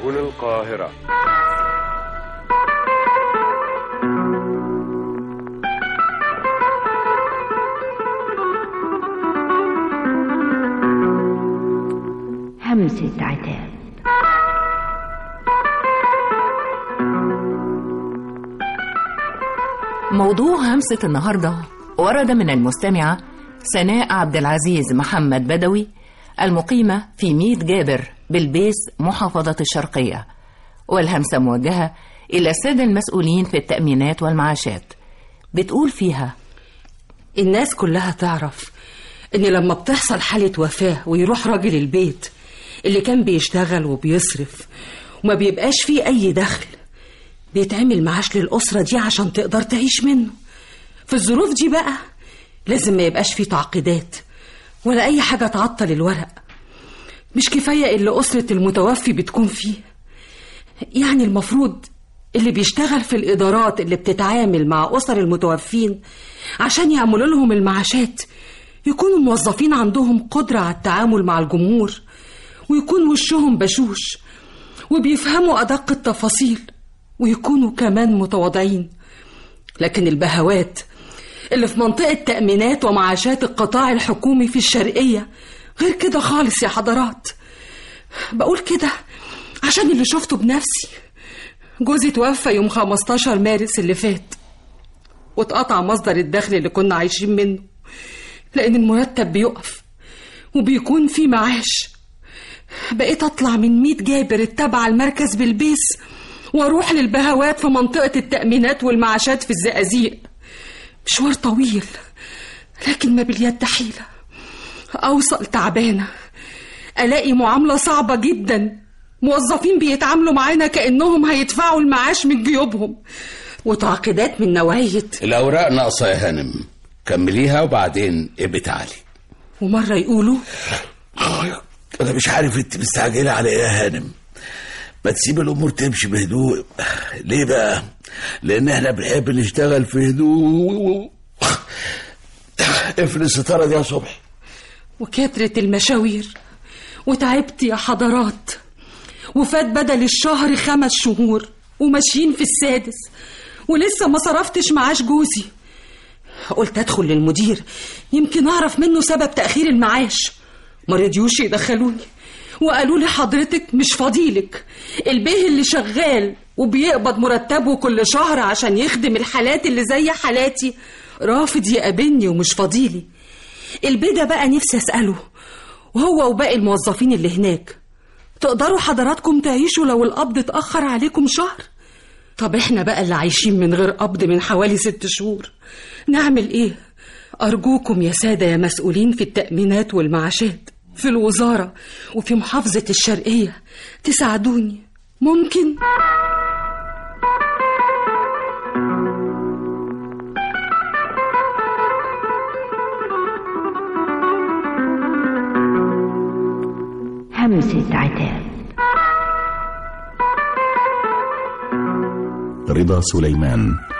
سبل القاهرة همسة عتاب موضوع همسة النهاردة ورد من المستمعة سناء عبد العزيز محمد بدوي المقيمة في ميت جابر بالبيس محافظة الشرقية والهمسة موجهة إلى السادة المسؤولين في التأمينات والمعاشات بتقول فيها الناس كلها تعرف ان لما بتحصل حالة وفاة ويروح راجل البيت اللي كان بيشتغل وبيصرف وما بيبقاش فيه اي دخل بيتعمل معاش للأسرة دي عشان تقدر تعيش منه في الظروف دي بقى لازم ما يبقاش فيه تعقيدات ولا أي حاجة تعطل الورق مش كفاية اللي أسرة المتوفي بتكون فيه يعني المفروض اللي بيشتغل في الإدارات اللي بتتعامل مع أسر المتوفين عشان يعملوا لهم المعاشات يكونوا موظفين عندهم قدرة على التعامل مع الجمهور ويكون وشهم بشوش وبيفهموا أدق التفاصيل ويكونوا كمان متواضعين لكن البهوات اللي في منطقة تأمينات ومعاشات القطاع الحكومي في الشرقية غير كده خالص يا حضرات بقول كده عشان اللي شفته بنفسي جوزي توفى يوم 15 مارس اللي فات واتقطع مصدر الدخل اللي كنا عايشين منه لأن المرتب بيقف وبيكون في معاش بقيت أطلع من ميت جابر التابعة المركز بالبيس واروح للبهوات في منطقة التأمينات والمعاشات في الزقازيق مشوار طويل لكن ما باليد حيلة أوصل تعبانة ألاقي معاملة صعبة جدا موظفين بيتعاملوا معانا كأنهم هيدفعوا المعاش من جيوبهم وتعقيدات من نوعية الأوراق ناقصة يا هانم كمليها وبعدين ابقي تعالي ومرة يقولوا أنا مش عارف أنت مستعجلة على إيه يا هانم ما تسيب الأمور تمشي بهدوء ليه بقى؟ لأن إحنا بنحب نشتغل في هدوء اقفل الستارة دي يا صبحي وكترة المشاوير وتعبت يا حضرات وفات بدل الشهر خمس شهور وماشيين في السادس ولسه ما صرفتش معاش جوزي قلت ادخل للمدير يمكن اعرف منه سبب تاخير المعاش ما رضيوش يدخلوني وقالوا لي حضرتك مش فضيلك البيه اللي شغال وبيقبض مرتبه كل شهر عشان يخدم الحالات اللي زي حالاتي رافض يقابلني ومش فضيلي البيه ده بقى نفسي اساله وهو وباقي الموظفين اللي هناك تقدروا حضراتكم تعيشوا لو القبض اتأخر عليكم شهر طب احنا بقى اللي عايشين من غير قبض من حوالي ست شهور نعمل ايه أرجوكم يا سادة يا مسؤولين في التأمينات والمعاشات في الوزارة وفي محافظة الشرقية تساعدوني ممكن؟ همسة عتاب رضا سليمان